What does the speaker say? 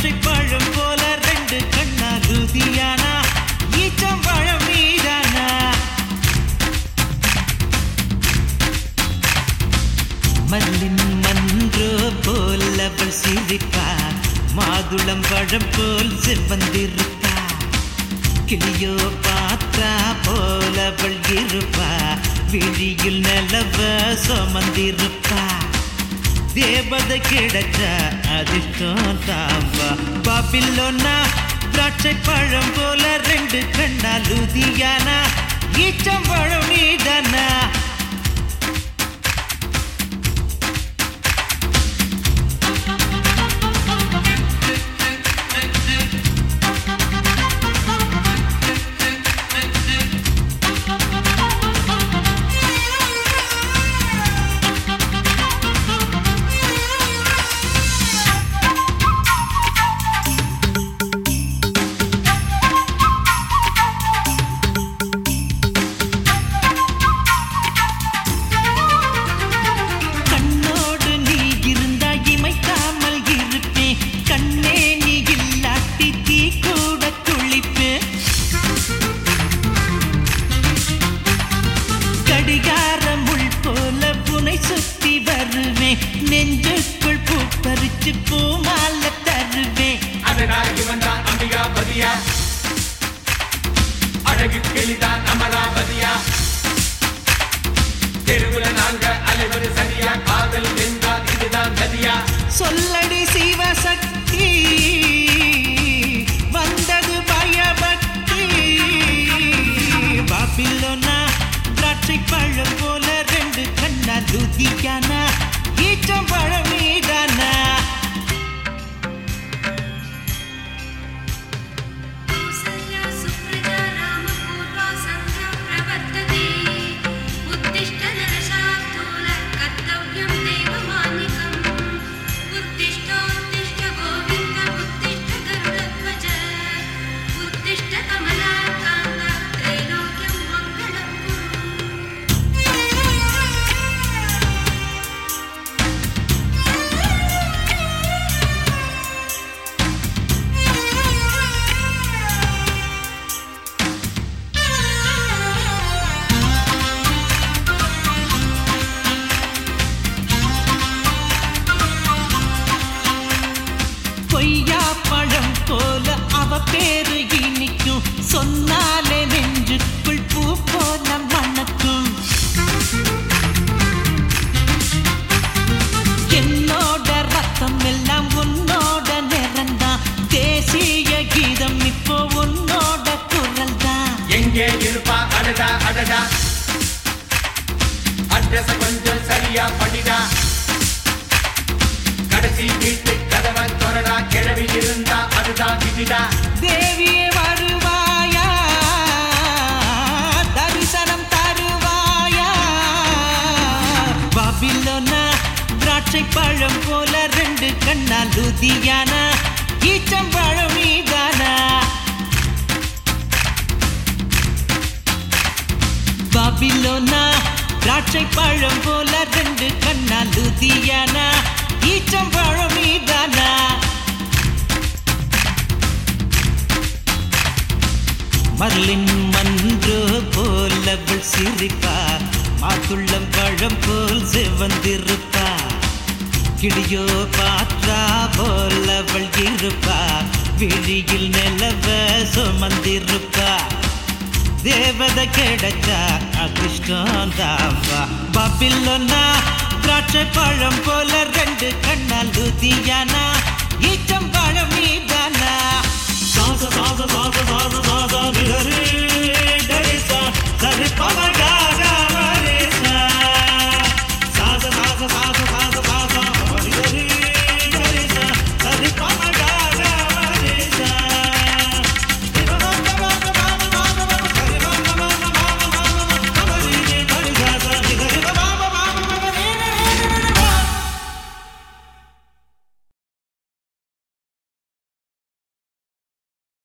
திராட்சை பழம் போல ரெண்டு கண்ணா ருதியானா ஈச்சம் பழம் மீதானா மல்லின் மன்றோ போல் அவள் சிரிப்பா மாதுளம் பழம் போல் செவ்வந்திருப்பா கிளியோ பார்த்தா போல் அவள் இருப்பா விழியில் நிலவ சுமந்திருப்பா தேவதை கிடைச்ச அதிர்ஷ்டம் தாம்பா பாபிலோனா திராட்சை பழம் போல ரெண்டு கண்ணா லுதியானா ஈச்சம் பழம் மீதானா கண்ணோடு நீ இருந்தா இமைக்காமல் இருப்பேன் கண்ணே நீ இல்லாட்டி தீ கூட குளிப்பேன் கடிகாரம் உள் போல புனை சுத்தி வருவேன் நெஞ்சுக்குள் பூ பறிச்சு பூமால தருவேன் அதனால் இவன் தான் அம்பிகாபதியா அழகு கிளிதான் அமராவதியா தெருவுல நாங்க அலைவது சரியா காதல் என்றால் இதுதான் கதியா சொல்லடி சிவசக்தி வந்தது பயபக்தி பாபிலோனா திராட்சை பழம் போல ரெண்டு கண்ணா லுதியானா ஈச்சம் பழம் மீதானா कौसल्या सुप्रजा रामपूर्वा सन्ध्या प्रवर्तते उत्तिष्ठ नरशार्दूल कर्तव्यं देवमानिकम् उत्तिष्ठोत्तिष्ठ गोविन्द उत्तिष्ठ गरुडध्वज उत्तिष्ठ कमलाकान्त त्रैलोक्यं मङ्गलं कुरु கொய்யா பழம் போல அவ பேரு இனிக்கும் சொன்னாலே நெஞ்சுக்குள் பூ போல மணக்கும் என்னோட ரத்தம் எல்லாம் உன்னோட நிறந்தான் தேசிய கீதம் இப்போ உன்னோட குரல் தான் எங்கே இருப்பா அடடா அடடா அட்ரஸ் கொஞ்சம் சரியா படிடா கடைசி வீட்டு கதவை தொடடா கிழவி இருந்தா அதுதான் விதிடா தேவியே வருவாயா தரிசனம் தருவாயா பாபிலோனா திராட்சை பழம் போல ரெண்டு கண்ணா லுதியானா ஈச்சம் பழம் மீதானா பாபிலோனா திராட்சை பழம் போல ரெண்டு கண்ணா லுதியானா ஈச்சம் பழம் மீதானா மர்லின் மன்று போல் அவள் சிரிப்பா மாதுளம் பழம் போல் செவந்திருப்பா கிளியோ பாற்றா போல் அவள் இருப்பா விழியில் நிலவ சுமந்திருப்பா தேவதை கிடைச்சா அதிர்ஷ்டம் தாம்பா பாபிலோனா திராட்சை பழம் போல ரெண்டு கண்ணால் லுதியானா ஈச்சம் பழம் மீதானா சாச சாச சாச சாச